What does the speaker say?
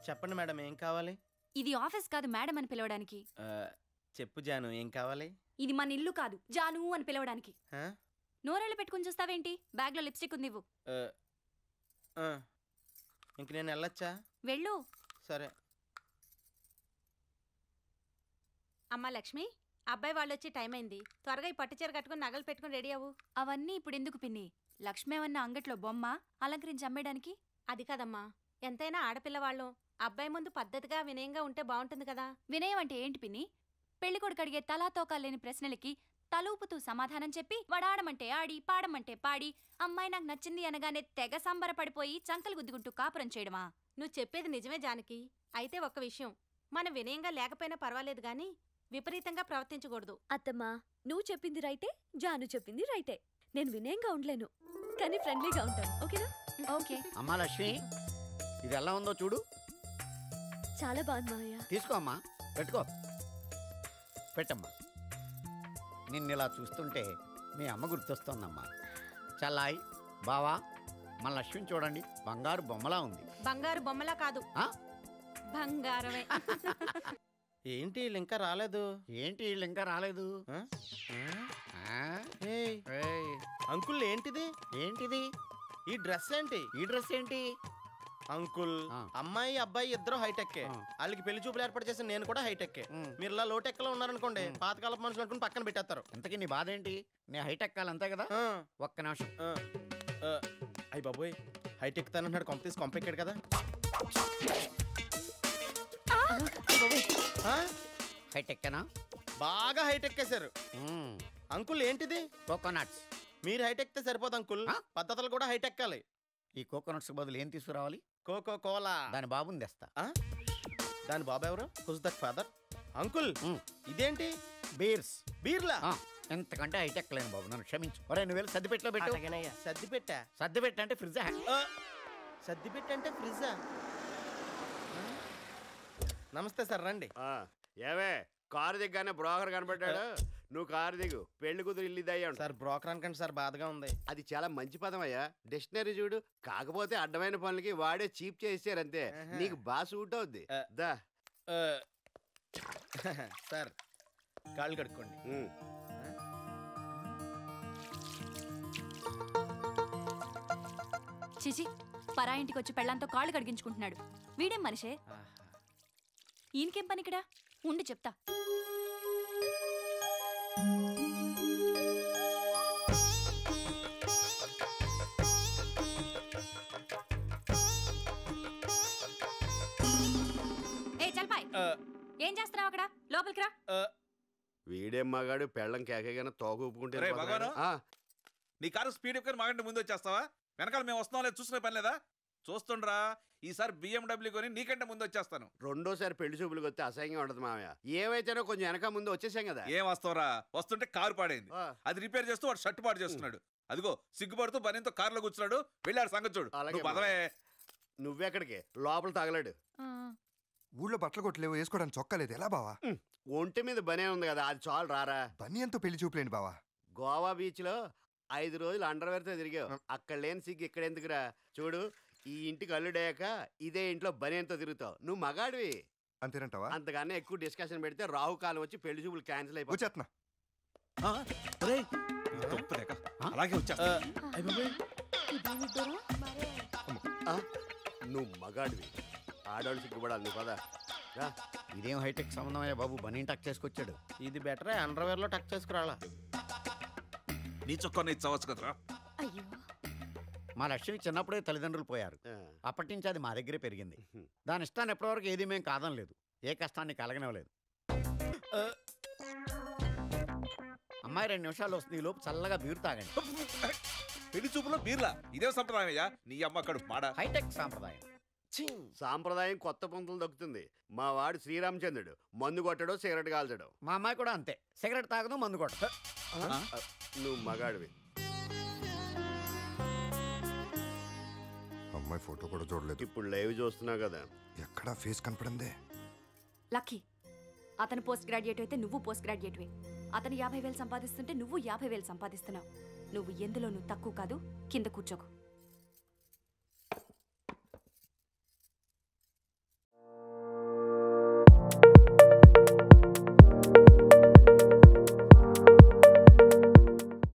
చెప్పండి మేడం ఏం కావాలి ఇది ఆఫీస్ కాదు మేడం అని పిలవడానికి ఆ, చెప్పు జాను ఏం కావాలి ఇది మన ఇల్లు కాదు జాను అని పిలవడానికి ఆ? నోరేళ్ళు పెట్టుకుని చూస్తావేంటి బ్యాగ్లో లిప్స్టిక్ ఉంది ఇవ్వు ఆ, ఆ. ఇంక నేను వెళ్ళొచ్చా వెళ్ళు సరే అమ్మా లక్ష్మి అబ్బాయి వాళ్ళు వచ్చి టైం అయింది త్వరగా ఈ పట్టు చీర కట్టుకుని నగలు పెట్టుకుని రెడీ అవ్వు అవన్నీ ఇప్పుడు ఎందుకు పిన్ని లక్ష్మేవన్న అంగట్లో బొమ్మ అలంకరించి అమ్మేయడానికి అది కదమ్మా ఎంతైనా ఆడపిల్ల వాళ్ళం అబ్బాయి ముందు పద్ధతిగా వినయంగా ఉంటే బాగుంటుంది కదా వినయం అంటే ఏంటి పిన్ని పెళ్లి కొడుకు అడిగే తలా తోకా లేని ప్రశ్నలకి తలూపుతూ సమాధానం చెప్పి వడాడమంటే ఆడి పాడమంటే పాడి అమ్మాయి నాకు నచ్చింది అనగానే తెగ సంబరపడిపోయి చంకలు గుద్దుకుంటూ కాపురం చేయడమా నువ్వు చెప్పేది నిజమే జానకి అయితే ఒక్క విషయం మనం వినయంగా లేకపోయినా పర్వాలేదు గాని విపరీతంగా ప్రవర్తించకూడదు అత్తమ్మా నువ్వు చెప్పింది రైటే జాను చెప్పింది రైటే నేను వినయంగా ఉండలేను కానీ ఫ్రెండ్లీగా ఉంటాను ఓకేనా ఓకే అమ్మా లక్ష్మి ఇది ఎలా ఉందో చూడు చాలా బాగుంది మావయ్య తీసుకో అమ్మా పెట్టుకో పెట్టమ్మా నిన్ను ఇలా చూస్తుంటే మీ అమ్మ గుర్తొస్తోందమ్మా చల్లాయి బావా మన లక్ష్మిని చూడండి బంగారు బొమ్మలా ఉంది బంగారు బొమ్మలా కాదు ఆ? బంగారమే ఏంటి వీళ్ళు ఇంకా రాలేదు ఏంటి వీళ్ళు ఇంకా రాలేదు ఆ? ఆ? ఏయ్, ఏయ్, అంకుల్ ఏంటిది ఏంటిది ఈ డ్రెస్ ఏంటి ఈ డ్రెస్ ఏంటి అంకుల్ ఆ. అమ్మాయి అబ్బాయి ఇద్దరు హైటెక్ ఆ. వాళ్ళకి పెళ్లి చూపులు ఏర్పాటు చేసిన నేను కూడా హైటెక్ ఉమ్. మీరు ఇలా లోటెక్ లో ఉన్నారనుకోండి పాతకాలపు మనుషులు అనుకుని పక్కన పెట్టేస్తారు ఇంతకీ నీ బాధ ఏంటి నీ హైటెక్ కాలు అంతే కదా ఆ, ఒక్క నిమిషం ఆ, ఆ. అయ్ బాబోయ్ హైటెక్ తనంటున్నాడు కొంప తీసి కొంప ఎక్కాడు కదా ఆ? హైటెక్కేనా బాగా హైటెక్ వేశారు అంకుల్ ఏంటిది కోకోనట్స్ మీరు హైటెక్ తే సరిపోదు అంకుల్ ఆ? పద్ధతులు కూడా హైటెక్కాలి ఈ కోకోనట్స్ బదులు ఏం తీసుకురావాలి కోకో కోలా దాని బాబుని తెస్తా దాని బాబు ఎవరు who's that father uncle um. ఇదేంటి బీర్స్ బీర్లా ఆ, ఎంతకంటే హైటెక్ లేను బాబు నన్ను క్షమించు ఒరే నువ్వు వెళ్ళి సర్ది పెట్టలో పెట్టు సర్ది పెట్టా సర్ది పెట్టి అంటే ఫ్రిడ్జ్ ఆ, సర్ది పెట్టంటే ఫ్రిడ్జా నమస్తే సార్ రండి ఆ, ఏవే కారు దిగ్గానే బ్రోకర్ కనబడ్డాడు నువ్వు కారు దిగు పెళ్లి కూతురు ఇల్లు ఇదయ్యా సార్ బ్రోకర్ అనకండి సార్ బాధగా ఉంది అది చాలా మంచి పదం అయ్యా డిక్షనరీ చూడు కాకపోతే అడ్డమైన పనులకి వాడే చీప్ చేసారంతే ఆహా. నీకు బాగా సూట్ అవుద్ది ఆ. దా ఆ, సార్ కాళ్ళు కడుక్కోండి ఉమ్. చిచి పరా ఇంటికి వచ్చి పెళ్ళంతో కాళ్ళు కడిగించుకుంటున్నాడు వీడేం మనిషే ఆహా. ఈయనకేం పని ఇక్కడ ఉండి చెప్తా ఏ చల్పాయ్ ఆ, ఏం చేస్తున్నావు అక్కడ లోపలికి రా ఆ, వీడేం మగాడు పెళ్ళం కేకగానే తోక ఊపుకుంటే రేయ్ వెళ్ళిపోతున్నాడు. మగాడు. ఆ, నీ కారు స్పీడ్ ఎక్కువ మాకంటే ముందు వచ్చేస్తావా వెనకాల మేము వస్తాం లేదు చూసుకునే పని లేదా చూస్తుండ్రా ఈసారి బిఎండబ్ల్యూ కొని నీకంటే ముందు వచ్చేస్తాను రెండోసారి పెళ్లి చూపులకు వస్తే అసహ్యంగా ఉండదు మామయ్య ఏవైతేనో కొంచెం వెనక ముందు వచ్చేసాం కదా ఏం వస్తావురా వస్తుంటే కారు పాడైంది ఆ, అది రిపేర్ చేస్తూ వాడు షర్ట్ పాడు చేస్తున్నాడు అదిగో సిగ్గుపడుతూ బనీతో కారులో కూర్చున్నాడు వెళ్ళాడు సంగతి చూడు అలాగే నువ్వు పదవే నువ్వెక్కడికి లోపల తగలడు ఊళ్ళో బట్టలు కొట్టలేవు వేసుకోవడానికి చొక్కలేదు ఎలా బావా ఒంటి మీద బనే ఉంది కదా అది చాలు రారా బనియంతో పెళ్లి చూపులేండి బావా గోవా బీచ్ లో ఐదు రోజులు అండర్వేర్ తో తిరిగావు అక్కడ లేని సిగ్గు ఇక్కడ ఎందుకురా చూడు ఈ ఇంటికి అల్లుడయ్యాక ఇదే ఇంట్లో బనియంతో తిరుగుతావు నువ్వు మగాడివి అంతేనంటావా అంతకన్నా ఎక్కువ డిస్కషన్ పెడితే రాహు కాలం వచ్చి పెళ్లి చూపులు క్యాన్సిల్ అయిపోయి వచ్చేస్తున్నా తప్పులేక అలాగే ఆ, వచ్చేస్తా అయ్ బాబోయ్. నువ్వు మగాడివి ఆడవాళ్ళు సిగ్గుపడాలి నువ్వు పద రా ఇదేం హైటెక్ సంబంధం అయ్యా బాబు బనీ టక్ చేసుకొచ్చాడు ఇది బెటరే అండర్వేర్ లో టచ్ చేసుకురాలా నీ చొక్కా నీ చవచ్చు కదరా అయ్యో మా లక్ష్మి చిన్నప్పుడే తల్లిదండ్రులు పోయారు ఆ, అప్పటి నుంచి అది మా దగ్గరే పెరిగింది దాని ఇష్టాన్ని ఎప్పటివరకు ఏది మేము కాదనలేదు ఏ కష్టాన్ని కలగనివ్వలేదు ఆ, అమ్మాయి రెండు నిమిషాలు వస్తుంది ఈ లోపు చల్లగా బీరు తాగండి పెళ్లి చూపులో బీర్లా ఇదే సంప్రదాయం అయ్యా నీ అమ్మ అక్కడ మాడ హైటెక్ సాంప్రదాయం ఛీ. సాంప్రదాయం కొత్త పంతులు దొక్కుతుంది మా వాడు శ్రీరామచంద్రుడు మందు కొట్టడు సిగరెట్ కాల్చడు మా అమ్మాయి కూడా అంతే సిగరెట్ తాగదు మందు కొట్ట నువ్వు మగాడివి అమ్మాయి ఫోటో కూడా చూడలేదు ఇప్పుడు లైవ్ చూస్తున్నావు కదా ఎక్కడా ఫేస్ కనపడిందే లక్కీ అతను పోస్ట్ గ్రాడ్యుయేట్ అయితే నువ్వు పోస్ట్ గ్రాడ్యుయేట్వే అతను యాభై వేలు సంపాదిస్తుంటే నువ్వు యాభై వేలు సంపాదిస్తున్నావు నువ్వు ఎందులో నువ్వు తక్కువ కాదు కింద కూర్చోకు